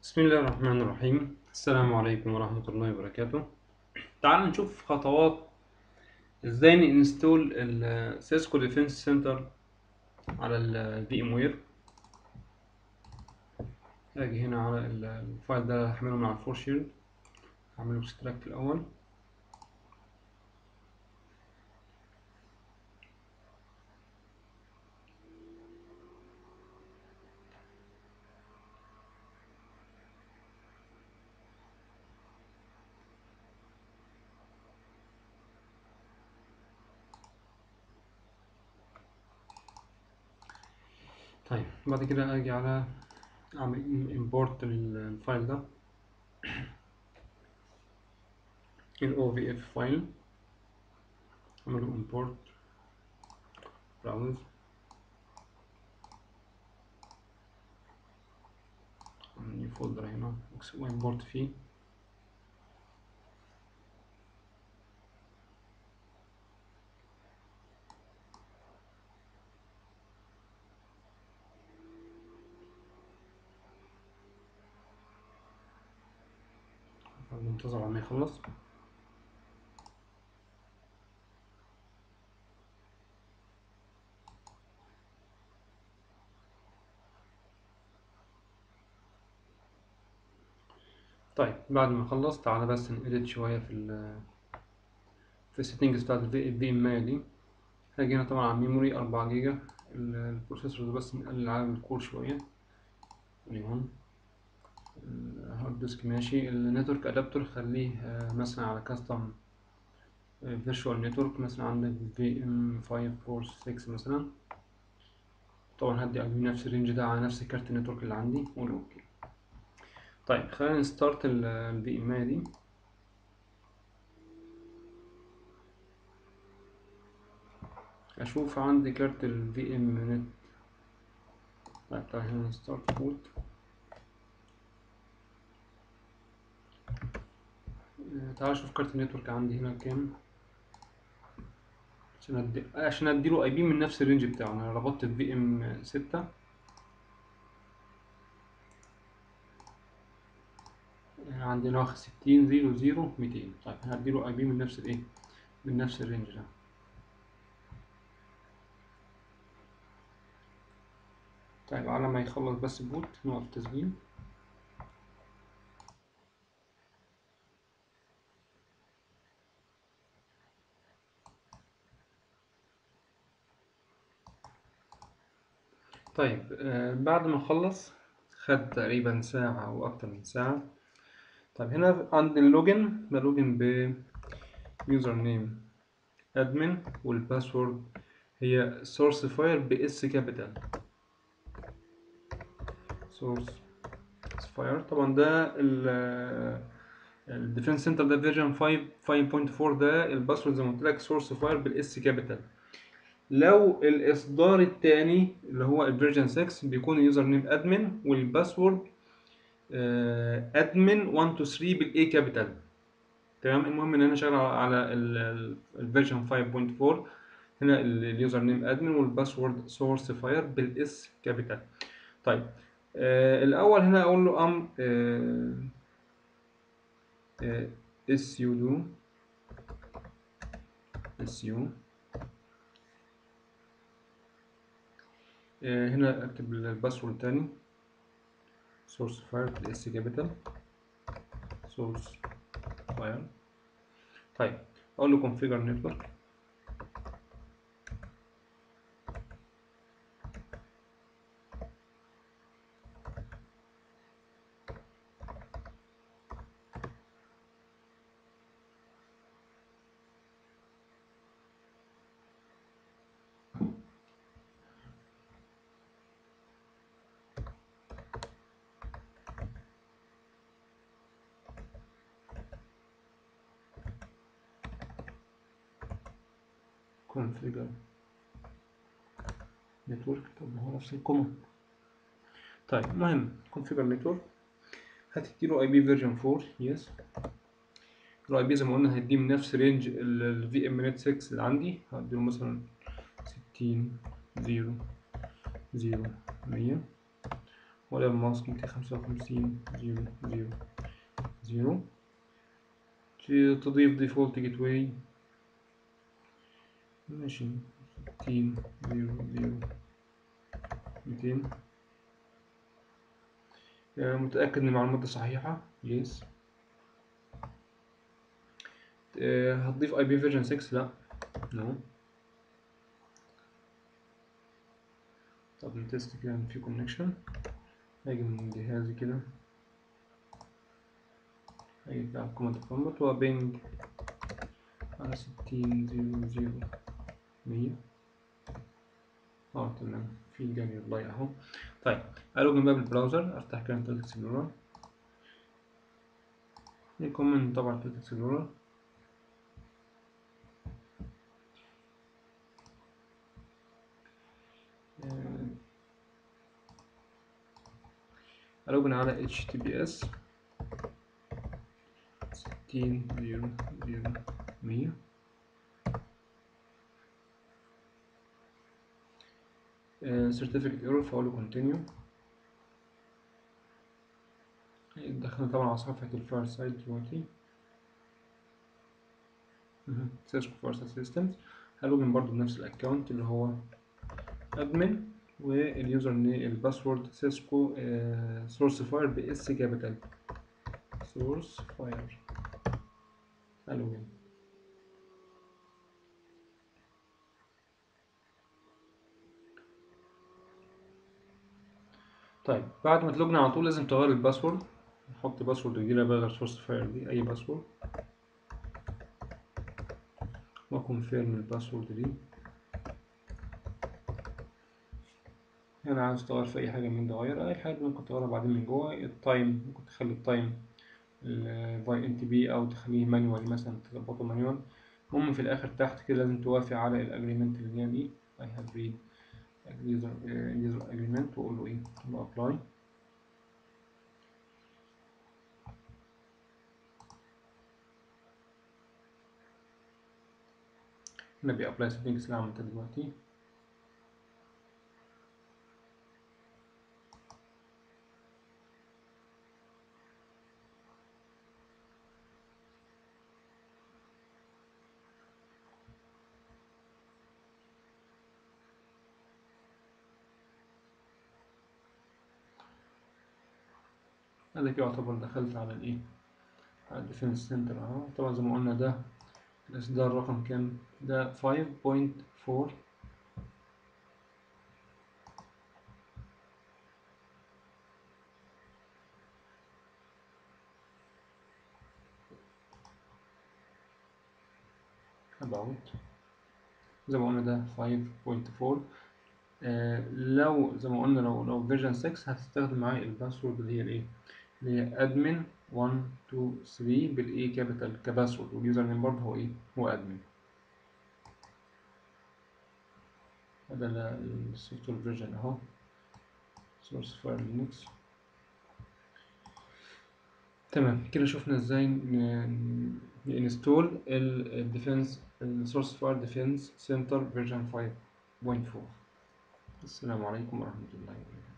بسم الله الرحمن الرحيم السلام عليكم ورحمة الله وبركاته تعال نشوف خطوات ازاي ننستول السيسكو ديفنس سنتر على الفي ام وير اجي هنا على الفايل ده هحمله من على الفور شيلد هعمله اكستراكت الاول طيب بعد كده اجي على اعمل امبورت للفايل ده ال OVF فايل اعمله امبورت براوز نيو فولدر هنا وامبورت فيه ننتظر على ما يخلص طيب بعد ما خلص تعالى بس نedit شوية في ال في السيتنجز بتاعت الفي ام اي دي هاجي هنا طبعا على الميموري أربعة جيجا البروسيسور ده بس نقلل عدد الكور شوية اليوم الهارد ديسك ماشي النتورك ادابتور خليه مثلا على كاستم فيرتشوال نتورك مثلا عندك في ام 546 مثلا طبعا هدي اجيب نفس الرينج ده على نفس كارت النتورك اللي عندي واقول اوكي طيب خلينا نستارت الفي ام دي اشوف عندي كارت الفي ام نت طيب تعالى هنا ستارت بوت تعال اشوف كارت النتورك عندي هنا كام عشان ادي عشان اديله اي بي من نفس الرينج بتاعه انا ربطت الفي ام ستة عندنا واخد ستين زيرو زيرو ميتين طيب هديله اي بي من نفس الايه من نفس الرينج ده طيب على ما يخلص بس بوت نوقف تسجيل طيب آه بعد ما نخلص خد تقريبا ساعة أو أكتر من ساعة طيب هنا عند اللوجن بلوجن ب يوزر نيم ادمن والباسورد هي سورس فاير باس كابيتال سورس فاير طبعا ده الديفنس سنتر ده فيرجن 5 5.4 ده الباسورد زي ما قلت لك سورس فاير بالاس كابيتال لو الاصدار الثاني اللي هو الفيرجن 6 بيكون اليوزر نيم ادمن والباسورد ادمن 123 بالاي كابيتال تمام المهم ان انا شغال على الفيرجن 5.4 هنا اليوزر نيم ادمن والباسورد سورس فاير بالاس كابيتال طيب آه الاول هنا اقول له ام اس يو دو اس يو هنا اكتب الباسورد تاني source fire بالاس كابيتال source fire طيب اقول له configure network configure network طب هو نفس الكوماند طيب المهم configure network هتديله اي بي فيرجن 4 يس الاي بي زي ما قلنا هيديه من نفس رينج الفي ام نت 6 اللي عندي هديله مثلا 60 0 0 100 ولا ماسك ميتين خمسة وخمسين زيرو زيرو زيرو ت- تضيف ديفولت جيت واي ماشي ستين زيرو زيرو ميتين آه، متأكد إن المعلومات دي صحيحة يس هتضيف اي بي فيرجن 6 لا نو طب نتست كده إن في كونكشن هاجي من جهازي كده هاجي كده على الكوماند كومبات وبينج على ستين زيرو زيرو مية اه تمام في جاني والله اهو طيب الوجن بقى بالبراوزر افتح كده انترنت اكسبلورر الكومنت طبعا انترنت اكسبلورر الوجن على https ستين زيرو زيرو مية certificate error فأقول له continue دخلنا طبعا على صفحة الفاير سايت دلوقتي سيسكو فاير سايت سيستمز هلوجن برضو بنفس الاكونت اللي هو ادمن واليوزر نيم الباسورد سيسكو سورس فاير باس كابيتال سورس فاير هلوجن طيب بعد ما تلوجن على طول لازم تغير الباسورد نحط باسورد جديدة بقى غير سورس فاير دي أي باسورد وكونفيرم الباسورد دي هنا عاوز تغير في أي حاجة من ده غير أي حاجة ممكن تغيرها بعدين من جوه التايم ممكن تخلي التايم الفاي ان تي بي أو تخليه مانيوال مثلا تظبطه مانيوال المهم في الآخر تحت كده لازم توافق على الأجريمنت اللي هي دي I have read user user agreement وأقول له إيه؟ أقول له apply هنا بيابلاي سيتنجز اللي عملتها دلوقتي هذا كده يعتبر دخلت على الايه على الديفنس سنتر اهو طبعا زي ما قلنا ده الاصدار رقم كام ده 5.4 about زي ما قلنا ده 5.4 آه لو زي ما قلنا لو لو فيرجن 6 هتستخدم معاه الباسورد اللي هي الايه اللي هي admin 1 2 3 بالاي كابيتال كباسورد واليوزر نيم برضه هو ايه هو admin هذا السوفت وير فيرجن اهو سورس فايل لينكس تمام كده شفنا ازاي ننستول الديفنس السورس فايل ديفنس سنتر فيرجن 5.4 السلام عليكم ورحمة الله وبركاته